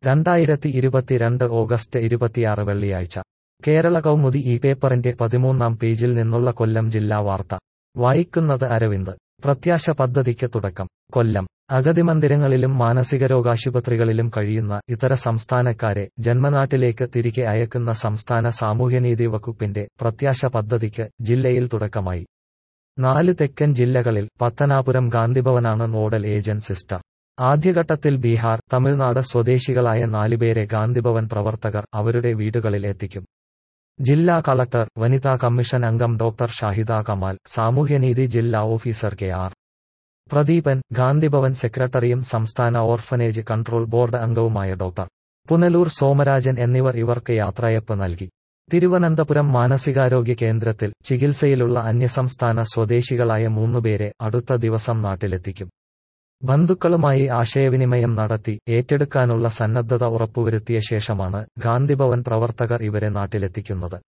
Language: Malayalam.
രണ്ടായിരത്തി ഇരുപത്തിരണ്ട് ഓഗസ്റ്റ് ഇരുപത്തിയാറ് വെള്ളിയാഴ്ച കേരള കൗമുദി ഈ പേപ്പറിന്റെ പതിമൂന്നാം പേജിൽ നിന്നുള്ള കൊല്ലം ജില്ലാ വാർത്ത വായിക്കുന്നത് അരവിന്ദ് പ്രത്യാശ പദ്ധതിക്ക് തുടക്കം കൊല്ലം അഗതി മന്ദിരങ്ങളിലും മാനസികരോഗാശുപത്രികളിലും കഴിയുന്ന ഇതര സംസ്ഥാനക്കാരെ ജന്മനാട്ടിലേക്ക് തിരികെ അയക്കുന്ന സംസ്ഥാന സാമൂഹ്യനീതി വകുപ്പിന്റെ പ്രത്യാശ പദ്ധതിക്ക് ജില്ലയിൽ തുടക്കമായി നാല് തെക്കൻ ജില്ലകളിൽ പത്തനാപുരം ഗാന്ധിഭവനാണ് നോഡൽ ഏജന്റ് സിസ്റ്റർ ആദ്യഘട്ടത്തിൽ ബീഹാർ തമിഴ്നാട് സ്വദേശികളായ നാലുപേരെ ഗാന്ധിഭവൻ പ്രവർത്തകർ അവരുടെ വീടുകളിൽ എത്തിക്കും ജില്ലാ കളക്ടർ വനിതാ കമ്മീഷൻ അംഗം ഡോക്ടർ ഷാഹിദ കമാൽ സാമൂഹ്യനീതി ജില്ലാ officer K R Pradeepan Gandhi Bhavan സെക്രട്ടറിയും സംസ്ഥാന ഓർഫനേജ് കൺട്രോൾ ബോർഡ് അംഗവുമായ ഡോക്ടർ പുനലൂർ സോമരാജൻ എന്നിവർ ഇവർക്ക് യാത്രയപ്പ് നൽകി തിരുവനന്തപുരം മാനസികാരോഗ്യ കേന്ദ്രത്തിൽ ചികിത്സയിലുള്ള അന്യസംസ്ഥാന സ്വദേശികളായ മൂന്നുപേരെ അടുത്ത ദിവസം നാട്ടിലെത്തിക്കും ബന്ധുക്കളുമായി ആശയവിനിമയം നടത്തി ഏറ്റെടുക്കാനുള്ള സന്നദ്ധത ഉറപ്പുവരുത്തിയ ശേഷമാണ് ഗാന്ധിഭവൻ പ്രവർത്തകർ ഇവരെ നാട്ടിലെത്തിക്കുന്നത്